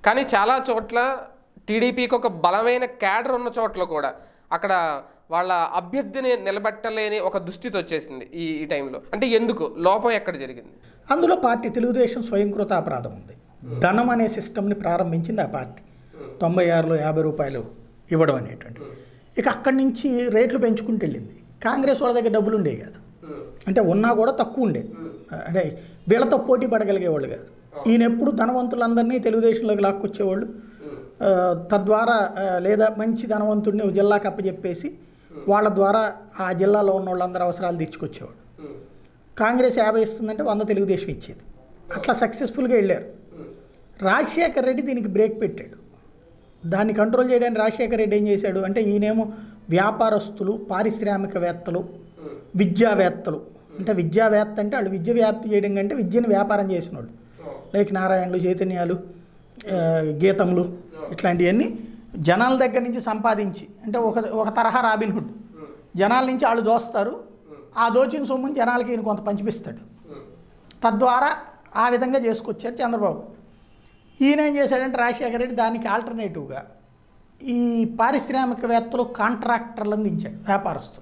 కానీ చాలా చోట్ల టీడీపీకి ఒక బలమైన క్యాడర్ ఉన్న చోట్ల కూడా అక్కడ వాళ్ళ అభ్యర్థిని నిలబెట్టలేని ఒక దుస్థితి వచ్చేసింది ఈ ఈ టైంలో అంటే ఎందుకు లోపం ఎక్కడ జరిగింది అందులో పార్టీ తెలుగుదేశం స్వయంకృత అపరాధం ఉంది ధనం అనే సిస్టమ్ని ప్రారంభించింది ఆ పార్టీ తొంభై ఆరులో యాభై రూపాయలు ఇవ్వడం అనేటువంటి ఇక అక్కడి నుంచి రేట్లు పెంచుకుంటూ వెళ్ళింది కాంగ్రెస్ వాళ్ళ దగ్గర డబ్బులు ఉండేవి కాదు అంటే ఉన్నా కూడా తక్కువ ఉండేది అంటే వీళ్ళతో పోటీ పడగలిగేవాళ్ళు కాదు ఈయన ఎప్పుడు ధనవంతులందరినీ తెలుగుదేశంలోకి లాక్కొచ్చేవాళ్ళు ఆ, తద్వారా ఆ, లేదా మంచి ధనవంతుడిని ఒక జిల్లాకి అప్పచెప్పేసి వాళ్ళ ద్వారా ఆ జిల్లాలో ఉన్న వాళ్ళందరి అవసరాలు తీర్చుకొచ్చేవాడు కాంగ్రెస్ యాభై ఇస్తుందంటే వంద తెలుగుదేశం ఇచ్చేది అట్లా సక్సెస్ఫుల్గా వెళ్ళారు రాజశేఖర్ రెడ్డి దీనికి బ్రేక్ పెట్టాడు దాన్ని కంట్రోల్ చేయడానికి రాజశేఖర్ రెడ్డి ఏం చేశాడు అంటే ఈయనేమో వ్యాపారస్తులు పారిశ్రామికవేత్తలు విద్యావేత్తలు అంటే విద్యావేత్త అంటే వాళ్ళు విద్య వ్యాప్తి చేయడం కంటే విద్యను వ్యాపారం చేసిన వాళ్ళు లైక్ నారాయణలు చైతన్యాలు ఆ, గీతములు ఇట్లాంటివన్నీ జనాల దగ్గర నుంచి సంపాదించి అంటే ఒక ఒక తరహా రాబిన్హుడ్ జనాల నుంచి వాళ్ళు దోస్తారు ఆ దోచిన సొమ్ముని జనాలకి ఈయన కొంత పంచిపిస్తాడు తద్వారా ఆ విధంగా చేసుకొచ్చారు చంద్రబాబు ఈయన ఏం చేశాడంటే రాజశేఖర రెడ్డి దానికి ఆల్టర్నేటివ్గా ఈ పారిశ్రామికవేత్తలు కాంట్రాక్టర్లను దించాడు వ్యాపారస్తులు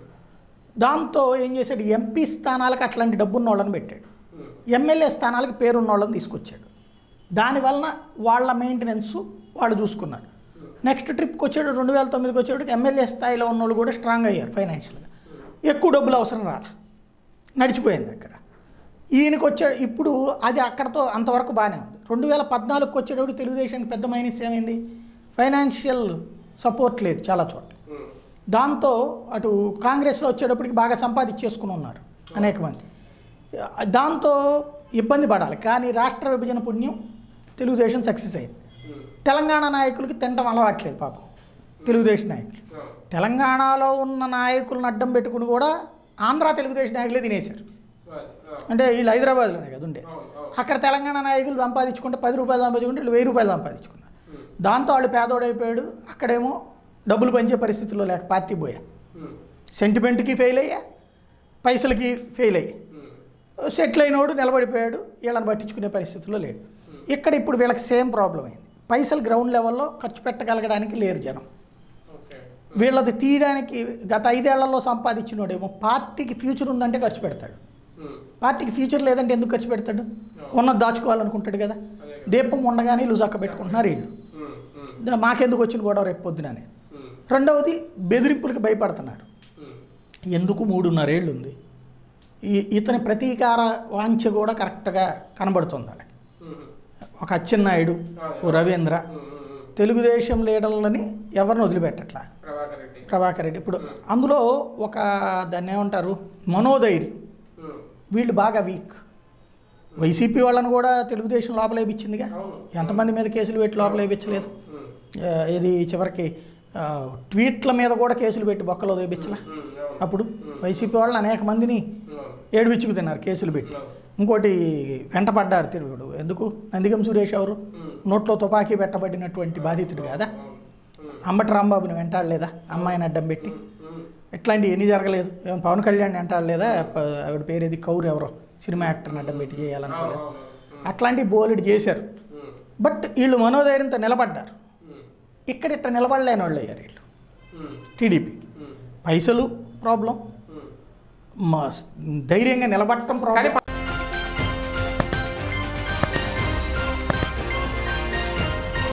దాంతో ఏం చేశాడు ఎంపీ స్థానాలకు అట్లాంటి డబ్బున్న వాళ్ళని పెట్టాడు ఎమ్మెల్యే స్థానాలకు పేరున్న వాళ్ళని తీసుకొచ్చాడు దానివలన వాళ్ళ మెయింటెనెన్స్ వాళ్ళు చూసుకున్నారు నెక్స్ట్ ట్రిప్కి వచ్చాడు రెండు వేల తొమ్మిదికి వచ్చేటికి ఎమ్మెల్యే స్థాయిలో ఉన్న వాళ్ళు కూడా స్ట్రాంగ్ అయ్యారు ఫైనాన్షియల్గా ఎక్కువ డబ్బులు అవసరం రాలా నడిచిపోయింది అక్కడ ఈయనకి వచ్చాడు ఇప్పుడు అది అక్కడతో అంతవరకు బాగానే ఉంది రెండు వేల పద్నాలుగుకి వచ్చేటప్పుడు తెలుగుదేశానికి పెద్ద మైనస్ ఏమైంది ఫైనాన్షియల్ సపోర్ట్ లేదు చాలా చోట్ల దాంతో అటు కాంగ్రెస్లో వచ్చేటప్పటికి బాగా సంపాదించేసుకుని ఉన్నారు అనేక మంది దాంతో ఇబ్బంది పడాలి కానీ రాష్ట్ర విభజన పుణ్యం తెలుగుదేశం సక్సెస్ అయింది తెలంగాణ నాయకులకి తినటం అలవాట్లేదు పాపం తెలుగుదేశం నాయకులు తెలంగాణలో ఉన్న నాయకులను అడ్డం పెట్టుకుని కూడా ఆంధ్ర తెలుగుదేశం నాయకులే తినేశారు అంటే వీళ్ళు హైదరాబాద్లోనే కదా ఉండే అక్కడ తెలంగాణ నాయకులు సంపాదించుకుంటే పది రూపాయలు సంపాదించుకుంటే వీళ్ళు వెయ్యి రూపాయలు సంపాదించుకున్నారు దాంతో వాళ్ళు పేదోడైపోయాడు అక్కడేమో డబ్బులు పంచే పరిస్థితుల్లో లేక పార్టీ పోయా సెంటిమెంట్కి ఫెయిల్ అయ్యా పైసలకి ఫెయిల్ అయ్యా సెటిల్ అయినోడు నిలబడిపోయాడు వీళ్ళని పట్టించుకునే పరిస్థితుల్లో లేడు ఇక్కడ ఇప్పుడు వీళ్ళకి సేమ్ ప్రాబ్లం అయింది పైసలు గ్రౌండ్ లెవెల్లో ఖర్చు పెట్టగలగడానికి లేరు జనం వీళ్ళది తీయడానికి గత ఐదేళ్లలో సంపాదించినోడేమో పార్టీకి ఫ్యూచర్ ఉందంటే ఖర్చు పెడతాడు పార్టీకి ఫ్యూచర్ లేదంటే ఎందుకు ఖర్చు పెడతాడు ఉన్నది దాచుకోవాలనుకుంటాడు కదా దీపం ఉండగానే లుజక్క పెట్టుకుంటున్నారు వీళ్ళు దా- మాకెందుకు వచ్చిన గొడవ రేపు పొద్దున అనేది రెండవది బెదిరింపులకు భయపడుతున్నారు ఎందుకు మూడున్నరేళ్ళు ఉంది ఈ ఇతని ప్రతీకార వాంఛ కూడా కరెక్ట్గా కనబడుతుంది వాళ్ళకి ఒక అచ్చెన్నాయుడు ఓ రవీంద్ర తెలుగుదేశం లీడర్లని ఎవరిని వదిలిపెట్టట్లా ప్రభాకర్ రెడ్డి ప్రభాకర్ రెడ్డి ఇప్పుడు అందులో ఒక దాన్ని ఏమంటారు మనోధైర్యం వీళ్ళు బాగా వీక్ వైసీపీ వాళ్ళని కూడా తెలుగుదేశం లోపల వేయించిందిగా ఎంతమంది మీద కేసులు పెట్టి లోపల వేయించలేదు ఆ, ఇది చివరికి ఆ, ట్వీట్ల మీద కూడా కేసులు పెట్టి బొక్కలో వేయించలా అప్పుడు వైసీపీ వాళ్ళు అనేక మందిని ఏడిపించుకు తిన్నారు కేసులు పెట్టి ఇంకోటి వెంటపడ్డారు తిరుగుడు ఎందుకు నందిగం సురేష్ ఎవరు నోట్లో తుపాకీ పెట్టబడినటువంటి బాధితుడు కాదా అంబటి రాంబాబుని వెంటాడలేదా అమ్మాయిని అడ్డం పెట్టి ఇట్లాంటివి ఎన్ని జరగలేదు ఏమైనా పవన్ కళ్యాణ్ వెంటాడలేదా ప- ఆవిడ పేరు ఏది కౌరు ఎవరో సినిమా యాక్టర్ని అడ్డం పెట్టి చేయాలనుకోలేదు అట్లాంటి బోలెడు చేశారు బట్ వీళ్ళు మనోధైర్యంతో నిలబడ్డారు ఇక్కడ ఇట్ట నిలబడలేని వాళ్ళు అయ్యారు వీళ్ళు టీడీపీకి పైసలు ప్రాబ్లం ధైర్యంగా నిలబడటం ప్రాబ్లం